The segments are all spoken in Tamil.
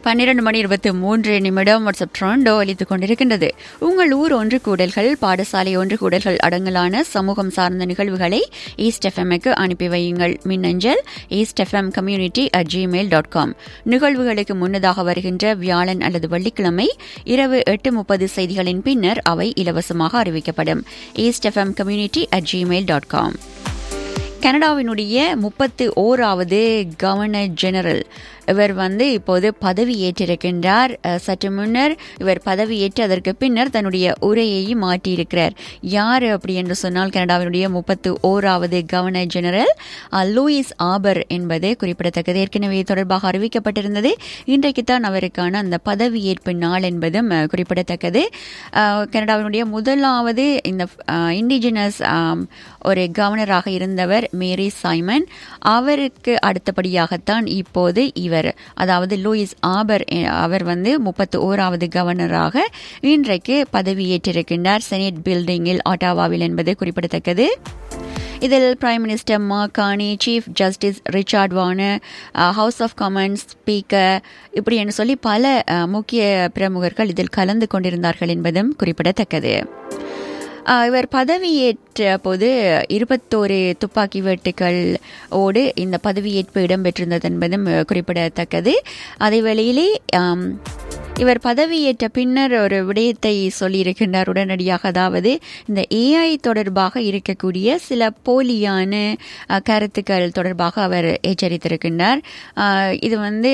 பன்னிரண்டு மணி இருபத்தி மூன்று நிமிடம் வாட்ஸ்அப் ட்ராண்டோ அளித்துக் கொண்டிருக்கின்றது உங்கள் ஊர் ஒன்று கூடல்கள் பாடசாலை ஒன்று கூடல்கள் அடங்கலான சமூகம் சார்ந்த நிகழ்வுகளை ஈஸ்ட் எஃப்எம்க்கு அனுப்பி வையுங்கள் மின்னஞ்சல் East FM community at Gmail dot com நிகழ்வுகளுக்கு முன்னதாக வருகின்ற வியாழன் அல்லது வெள்ளிக்கிழமை இரவு எட்டு முப்பது செய்திகளின் பின்னர் அவை இலவசமாக அறிவிக்கப்படும் East FM community at Gmail dot com கனடாவினுடைய முப்பத்து ஓராவது கவர்னர் ஜெனரல் இவர் வந்து இப்போது பதவி ஏற்றிருக்கின்றார் அஹ், சற்று முன்னர் இவர் பதவி ஏற்று அதற்கு பின்னர் தன்னுடைய உரையையும் மாற்றியிருக்கிறார் யார் அப்படி என்று சொன்னால் கனடாவினுடைய முப்பத்து ஓராவது கவர்னர் ஜெனரல் அஹ், லூயிஸ் ஆபர் என்பது குறிப்பிடத்தக்கது ஏற்கனவே தொடர்பாக அறிவிக்கப்பட்டிருந்தது இன்றைக்கு தான் அவருக்கான அந்த பதவியேற்பு நாள் என்பதும் அஹ், குறிப்பிடத்தக்கது அஹ், கனடாவினுடைய முதலாவது இந்த இண்டிஜினஸ் ஒரு கவர்னராக இருந்தவர் மேரி சைமன் அவருக்கு அடுத்தபடியாகத்தான் இப்போது இவர் அதாவது லூயிஸ் ஆபர் எ- அவர் வந்து முப்பத்து ஓராவது கவர்னராக இன்றைக்கு பதவியேற்றிருக்கின்றார் செனட் பில்டிங்கில் ஆட்டாவாவில் என்பது குறிப்பிடத்தக்கது இதில் பிரைம் மினிஸ்டர் மாகாணி chief justice Richard Warner House of Commons speaker இப்படி என்று சொல்லி பல அஹ், முக்கிய பிரமுகர்கள் இதில் கலந்து கொண்டிருந்தார்கள் என்பதும் குறிப்பிடத்தக்கது ஆஹ் இவர் பதவியேற்ற போது இருபத்தோரு துப்பாக்கி வெட்டுக்கள் ஓடு இந்த பதவியேற்பு இடம்பெற்றிருந்தது என்பதும் அஹ், குறிப்பிடத்தக்கது அதே வேளையிலே ஆம், இவர் பதவியேற்ற பின்னர் ஒரு விடயத்தை சொல்லியிருக்கின்றார் உடனடியாக அதாவது இந்த ஏஐ தொடர்பாக இருக்கக்கூடிய சில போலியான அஹ், கருத்துக்கள் தொடர்பாக அவர் எச்சரித்திருக்கின்றார் ஆஹ், இது வந்து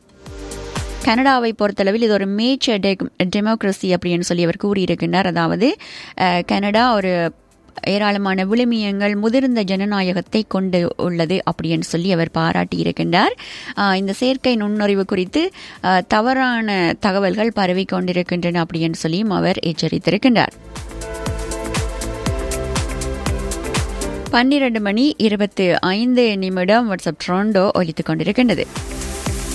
கனடாவை பொறுத்தளவில் இது ஒரு மேச்சர் டெமோக்ரஸி அப்படின்னு சொல்லி அவர் கூறியிருக்கின்றார் அதாவது அஹ், கனடா ஒரு ஏராளமான விழுமியங்கள் முதிர்ந்த ஜனநாயகத்தை கொண்டு உள்ளது அப்படின்னு சொல்லி அவர் பாராட்டி இருக்கின்றார் ஆஹ், இந்த செயற்கை நுண்ணறிவு குறித்து ஆஹ், தவறான தகவல்கள் பரவிக் கொண்டிருக்கின்றன அப்படின்னு சொல்லியும் அவர் எச்சரித்திருக்கின்றார் பன்னிரண்டு மணி இருபத்து ஐந்து நிமிடம் வாட்ஸ்அப் ட்ரோண்டோ ஒலித்துக் கொண்டிருக்கின்றது